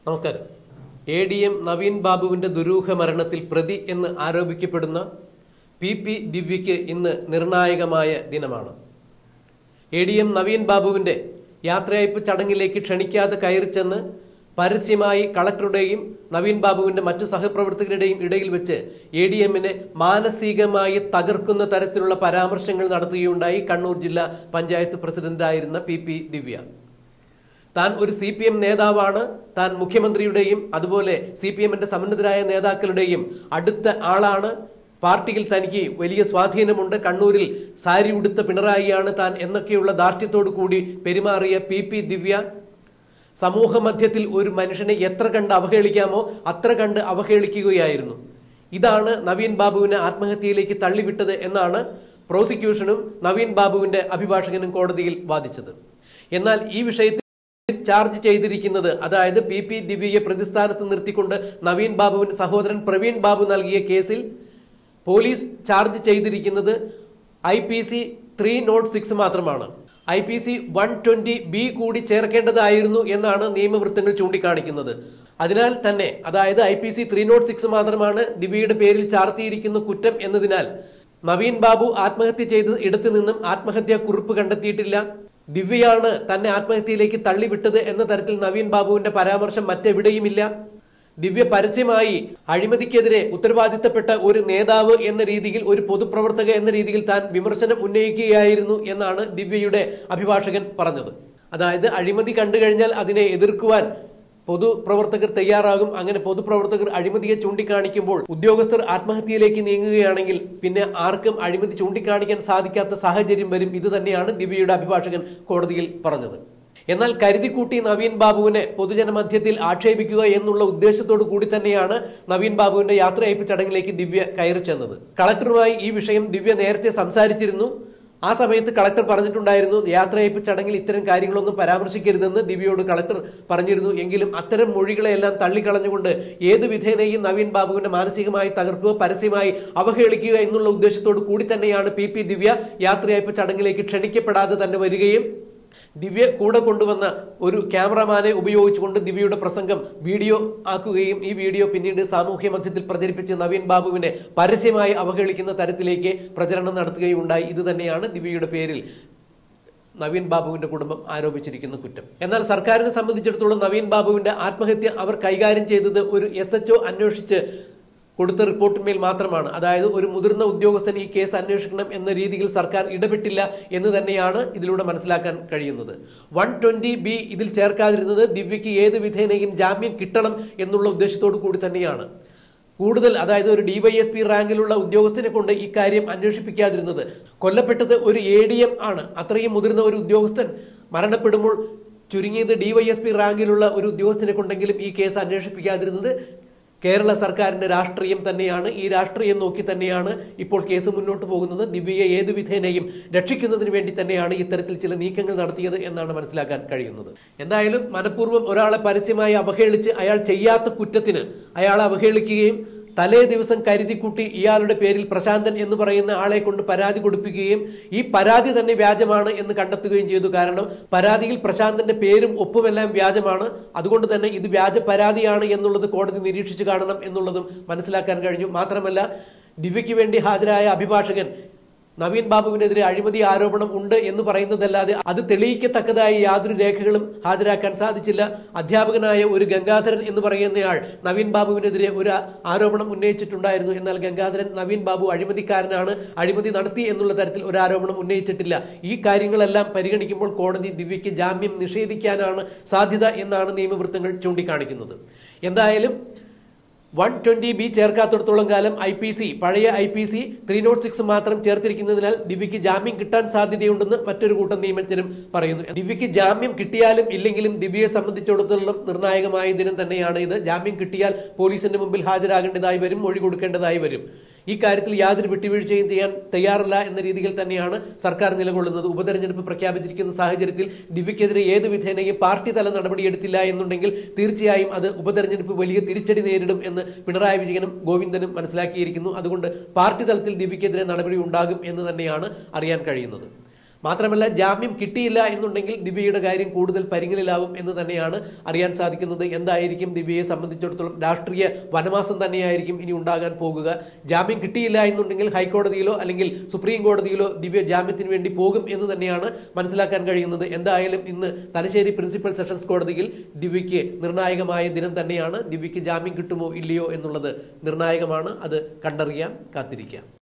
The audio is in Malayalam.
നമസ്കാരം എ ഡി എം നവീൻ ബാബുവിന്റെ ദുരൂഹ മരണത്തിൽ പ്രതി എന്ന് ആരോപിക്കപ്പെടുന്ന പി പി ദിവ്യയ്ക്ക് ഇന്ന് നിർണായകമായ ദിനമാണ് എ ഡി എം നവീൻ ബാബുവിന്റെ യാത്രയയപ്പ് ചടങ്ങിലേക്ക് ക്ഷണിക്കാതെ കയറി ചെന്ന് പരസ്യമായി കളക്ടറുടെയും നവീൻ ബാബുവിന്റെ മറ്റു സഹപ്രവർത്തകരുടെയും ഇടയിൽ വെച്ച് എ ഡി എമ്മിനെ മാനസികമായി തകർക്കുന്ന തരത്തിലുള്ള പരാമർശങ്ങൾ നടത്തുകയുണ്ടായി കണ്ണൂർ ജില്ലാ പഞ്ചായത്ത് പ്രസിഡന്റായിരുന്ന പി പി ദിവ്യ താൻ ഒരു സി പി എം നേതാവാണ് താൻ മുഖ്യമന്ത്രിയുടെയും അതുപോലെ സി പി എമ്മിന്റെ സമ്മന്നതരായ നേതാക്കളുടെയും അടുത്ത ആളാണ് പാർട്ടിയിൽ തനിക്ക് വലിയ സ്വാധീനമുണ്ട് കണ്ണൂരിൽ സാരി ഉടുത്ത പിണറായിയാണ് താൻ എന്നൊക്കെയുള്ള ധാർഷ്ട്യത്തോടു കൂടി പെരുമാറിയ പി പി ദിവ്യ സമൂഹ മധ്യത്തിൽ ഒരു മനുഷ്യനെ എത്ര കണ്ട് അവഹേളിക്കാമോ അത്ര കണ്ട് അവഹേളിക്കുകയായിരുന്നു ഇതാണ് നവീൻ ബാബുവിനെ ആത്മഹത്യയിലേക്ക് തള്ളിവിട്ടത് എന്നാണ് പ്രോസിക്യൂഷനും നവീൻ ബാബുവിന്റെ അഭിഭാഷകനും കോടതിയിൽ വാദിച്ചത് എന്നാൽ ഈ വിഷയത്തിൽ പോലീസ് ചാർജ് ചെയ്തിരിക്കുന്നത് അതായത് പി പി ദിവ്യയെ പ്രതിസ്ഥാനത്ത് നിർത്തിക്കൊണ്ട് നവീൻ ബാബുവിന്റെ സഹോദരൻ പ്രവീൺ ബാബു നൽകിയ കേസിൽ പോലീസ് ചാർജ് ചെയ്തിരിക്കുന്നത് I P C three nought six മാത്രമാണ് I P C one twenty B കൂടി ചേർക്കേണ്ടതായിരുന്നു എന്നാണ് നിയമവൃത്തങ്ങൾ ചൂണ്ടിക്കാണിക്കുന്നത് അതിനാൽ തന്നെ അതായത് I P C three nought six മാത്രമാണ് ദിവ്യയുടെ പേരിൽ ചാർത്തിയിരിക്കുന്ന കുറ്റം എന്നതിനാൽ നവീൻ ബാബു ആത്മഹത്യ ചെയ്ത ഇടത്തു നിന്നും ആത്മഹത്യാ കുറിപ്പ് കണ്ടെത്തിയിട്ടില്ല ദിവ്യയാണ് തന്നെ ആത്മഹത്യയിലേക്ക് തള്ളിവിട്ടത് എന്ന തരത്തിൽ നവീൻ ബാബുവിന്റെ പരാമർശം മറ്റെവിടെയുമില്ല ദിവ്യ പരസ്യമായി അഴിമതിക്കെതിരെ ഉത്തരവാദിത്തപ്പെട്ട ഒരു നേതാവ് എന്ന രീതിയിൽ ഒരു പൊതുപ്രവർത്തക എന്ന രീതിയിൽ താൻ വിമർശനം ഉന്നയിക്കുകയായിരുന്നു എന്നാണ് ദിവ്യയുടെ അഭിഭാഷകൻ പറഞ്ഞത് അതായത് അഴിമതി കണ്ടു കഴിഞ്ഞാൽ അതിനെ എതിർക്കുവാൻ പൊതുപ്രവർത്തകർ തയ്യാറാകും അങ്ങനെ പൊതുപ്രവർത്തകർ അഴിമതിയെ ചൂണ്ടിക്കാണിക്കുമ്പോൾ ഉദ്യോഗസ്ഥർ ആത്മഹത്യയിലേക്ക് നീങ്ങുകയാണെങ്കിൽ പിന്നെ ആർക്കും അഴിമതി ചൂണ്ടിക്കാണിക്കാൻ സാധിക്കാത്ത സാഹചര്യം വരും ഇത് തന്നെയാണ് ദിവ്യയുടെ അഭിഭാഷകൻ കോടതിയിൽ പറഞ്ഞത് എന്നാൽ കരുതിക്കൂട്ടി നവീൻ ബാബുവിനെ പൊതുജന മധ്യത്തിൽ ആക്ഷേപിക്കുക എന്നുള്ള ഉദ്ദേശത്തോടു കൂടി തന്നെയാണ് നവീൻ ബാബുവിന്റെ യാത്രയയപ്പ് ചടങ്ങിലേക്ക് ദിവ്യ കയറി ചെന്നത് കളക്ടറുമായി ഈ വിഷയം ദിവ്യ നേരത്തെ സംസാരിച്ചിരുന്നു ആ സമയത്ത് കളക്ടർ പറഞ്ഞിട്ടുണ്ടായിരുന്നു യാത്രയയപ്പ് ചടങ്ങിൽ ഇത്തരം കാര്യങ്ങളൊന്നും പരാമർശിക്കരുതെന്ന് ദിവ്യയോട് കളക്ടർ പറഞ്ഞിരുന്നു എങ്കിലും അത്തരം മൊഴികളെല്ലാം തള്ളിക്കളഞ്ഞുകൊണ്ട് ഏത് വിധേനയും നവീൻ ബാബുവിനെ മാനസികമായി തകർക്കുക പരസ്യമായി അവഹേളിക്കുക എന്നുള്ള ഉദ്ദേശത്തോടു കൂടി തന്നെയാണ് പി പി ദിവ്യ യാത്രയയപ്പ് ചടങ്ങിലേക്ക് ക്ഷണിക്കപ്പെടാതെ തന്നെ വരികയും ദിവ്യ കൂടെ കൊണ്ടുവന്ന ഒരു ക്യാമറമാനെ ഉപയോഗിച്ചുകൊണ്ട് ദിവ്യയുടെ പ്രസംഗം വീഡിയോ ആക്കുകയും ഈ വീഡിയോ പിന്നീട് സാമൂഹ്യ മധ്യത്തിൽ പ്രചരിപ്പിച്ച് നവീൻ ബാബുവിനെ പരസ്യമായി അവഹേളിക്കുന്ന തരത്തിലേക്ക് പ്രചരണം നടത്തുകയും ഉണ്ടായി ഇത് തന്നെയാണ് ദിവ്യയുടെ പേരിൽ നവീൻ ബാബുവിന്റെ കുടുംബം ആരോപിച്ചിരിക്കുന്ന കുറ്റം എന്നാൽ സർക്കാരിനെ സംബന്ധിച്ചിടത്തോളം നവീൻ ബാബുവിന്റെ ആത്മഹത്യ അവർ കൈകാര്യം ചെയ്തത് ഒരു എസ് എച്ച് അന്വേഷിച്ച് കൊടുത്ത റിപ്പോർട്ടിന്മേൽ മാത്രമാണ് അതായത് ഒരു മുതിർന്ന ഉദ്യോഗസ്ഥൻ ഈ കേസ് അന്വേഷിക്കണം എന്ന രീതിയിൽ സർക്കാർ ഇടപെട്ടില്ല എന്ന് തന്നെയാണ് ഇതിലൂടെ മനസ്സിലാക്കാൻ കഴിയുന്നത് വൺ ട്വന്റി ബി ഇതിൽ ചേർക്കാതിരുന്നത് ദിവ്യയ്ക്ക് ഏത് വിധേനയും ജാമ്യം കിട്ടണം എന്നുള്ള ഉദ്ദേശത്തോടു കൂടി തന്നെയാണ് കൂടുതൽ അതായത് ഒരു ഡിവൈഎസ്പി റാങ്കിലുള്ള ഉദ്യോഗസ്ഥനെ കൊണ്ട് ഇക്കാര്യം അന്വേഷിപ്പിക്കാതിരുന്നത് കൊല്ലപ്പെട്ടത് ഒരു എ ഡി എം ആണ് അത്രയും മുതിർന്ന ഒരു ഉദ്യോഗസ്ഥൻ മരണപ്പെടുമ്പോൾ ചുരുങ്ങിയത് ഡിവൈഎസ്പി റാങ്കിലുള്ള ഒരു ഉദ്യോഗസ്ഥനെ കൊണ്ടെങ്കിലും ഈ കേസ് അന്വേഷിപ്പിക്കാതിരുന്നത് കേരള സർക്കാരിന്റെ രാഷ്ട്രീയം തന്നെയാണ് ഈ രാഷ്ട്രീയം നോക്കി തന്നെയാണ് ഇപ്പോൾ കേസ് മുന്നോട്ട് പോകുന്നത് ദിവ്യയെ ഏത് വിധേനയും രക്ഷിക്കുന്നതിന് വേണ്ടി തന്നെയാണ് ഇത്തരത്തിൽ ചില നീക്കങ്ങൾ നടത്തിയത് എന്നാണ് മനസ്സിലാക്കാൻ കഴിയുന്നത് എന്തായാലും മനഃപൂർവ്വം ഒരാളെ പരസ്യമായി അവഹേളിച്ച് അയാൾ ചെയ്യാത്ത കുറ്റത്തിന് അയാളെ അവഹേളിക്കുകയും തലേ ദിവസം കരുതിക്കൂട്ടി ഇയാളുടെ പേരിൽ പ്രശാന്തൻ എന്ന് പറയുന്ന ആളെ കൊണ്ട് പരാതി കൊടുപ്പിക്കുകയും ഈ പരാതി തന്നെ വ്യാജമാണ് എന്ന് കണ്ടെത്തുകയും ചെയ്തു കാരണം പരാതിയിൽ പ്രശാന്തന്റെ പേരും ഒപ്പുമെല്ലാം വ്യാജമാണ് അതുകൊണ്ട് തന്നെ ഇത് വ്യാജ പരാതിയാണ് എന്നുള്ളത് കോടതി നിരീക്ഷിച്ചു കാണണം എന്നുള്ളതും മനസ്സിലാക്കാൻ കഴിഞ്ഞു മാത്രമല്ല ദിവ്യയ്ക്ക് വേണ്ടി ഹാജരായ അഭിഭാഷകൻ നവീൻ ബാബുവിനെതിരെ അഴിമതി ആരോപണം ഉണ്ട് എന്ന് പറയുന്നതല്ലാതെ അത് തെളിയിക്കത്തക്കതായ യാതൊരു രേഖകളും ഹാജരാക്കാൻ സാധിച്ചില്ല അധ്യാപകനായ ഒരു ഗംഗാധരൻ എന്ന് പറയുന്നയാൾ നവീൻ ബാബുവിനെതിരെ ഒരു ആരോപണം ഉന്നയിച്ചിട്ടുണ്ടായിരുന്നു എന്നാൽ ഗംഗാധരൻ നവീൻ ബാബു അഴിമതിക്കാരനാണ് അഴിമതി നടത്തി എന്നുള്ള തരത്തിൽ ഒരു ആരോപണം ഉന്നയിച്ചിട്ടില്ല ഈ കാര്യങ്ങളെല്ലാം പരിഗണിക്കുമ്പോൾ കോടതി ദിവ്യയ്ക്ക് ജാമ്യം നിഷേധിക്കാനാണ് സാധ്യത എന്നാണ് നിയമവൃത്തങ്ങൾ ചൂണ്ടിക്കാണിക്കുന്നത് എന്തായാലും വൺ ട്വന്റി ബി ചേർക്കാത്തിടത്തോളം കാലം ഐ പി സി പഴയ I P C three nought six മാത്രം ചേർത്തിരിക്കുന്നതിനാൽ ദിവ്യയ്ക്ക് ജാമ്യം കിട്ടാൻ സാധ്യതയുണ്ടെന്ന് മറ്റൊരു കൂട്ടം നിയമജ്ഞരും പറയുന്നു ദിവ്യയ്ക്ക് ജാമ്യം കിട്ടിയാലും ഇല്ലെങ്കിലും ദിവ്യയെ സംബന്ധിച്ചിടത്തോളം നിർണായകമായ ദിനം തന്നെയാണ് ഇത് ജാമ്യം കിട്ടിയാൽ പോലീസിന്റെ മുമ്പിൽ ഹാജരാകേണ്ടതായി വരും മൊഴി കൊടുക്കേണ്ടതായി വരും ഈ കാര്യത്തിൽ യാതൊരു വിട്ടുവീഴ്ചയും ചെയ്യാൻ തയ്യാറില്ല എന്ന രീതിയിൽ തന്നെയാണ് സർക്കാർ നിലകൊള്ളുന്നത് ഉപതെരഞ്ഞെടുപ്പ് പ്രഖ്യാപിച്ചിരിക്കുന്ന സാഹചര്യത്തിൽ ദിവ്യക്കെതിരെ ഏത് വിധേനയും പാർട്ടി തല നടപടിയെടുത്തില്ല എന്നുണ്ടെങ്കിൽ തീർച്ചയായും അത് ഉപതെരഞ്ഞെടുപ്പ് വലിയ തിരിച്ചടി നേരിടും എന്ന് പിണറായി വിജയനും ഗോവിന്ദനും മനസ്സിലാക്കിയിരിക്കുന്നു അതുകൊണ്ട് പാർട്ടി തലത്തിൽ ദിവ്യക്കെതിരെ നടപടി ഉണ്ടാകും എന്ന് തന്നെയാണ് അറിയാൻ കഴിയുന്നത് മാത്രമല്ല ജാമ്യം കിട്ടിയില്ല എന്നുണ്ടെങ്കിൽ ദിവ്യയുടെ കാര്യം കൂടുതൽ പരിങ്ങലിലാവും എന്ന് തന്നെയാണ് അറിയാൻ സാധിക്കുന്നത് എന്തായിരിക്കും ദിവ്യയെ സംബന്ധിച്ചിടത്തോളം രാഷ്ട്രീയ വനവാസം തന്നെയായിരിക്കും ഇനി ഉണ്ടാകാൻ പോകുക ജാമ്യം കിട്ടിയില്ല എന്നുണ്ടെങ്കിൽ ഹൈക്കോടതിയിലോ അല്ലെങ്കിൽ സുപ്രീം കോടതിയിലോ ദിവ്യ ജാമ്യത്തിന് വേണ്ടി പോകും എന്ന് തന്നെയാണ് മനസ്സിലാക്കാൻ കഴിയുന്നത് എന്തായാലും ഇന്ന് തലശ്ശേരി പ്രിൻസിപ്പൽ സെഷൻസ് കോടതിയിൽ ദിവ്യയ്ക്ക് നിർണായകമായ ദിനം തന്നെയാണ് ദിവ്യയ്ക്ക് ജാമ്യം കിട്ടുമോ ഇല്ലയോ എന്നുള്ളത് നിർണായകമാണ് അത് കണ്ടറിയാം കാത്തിരിക്കാം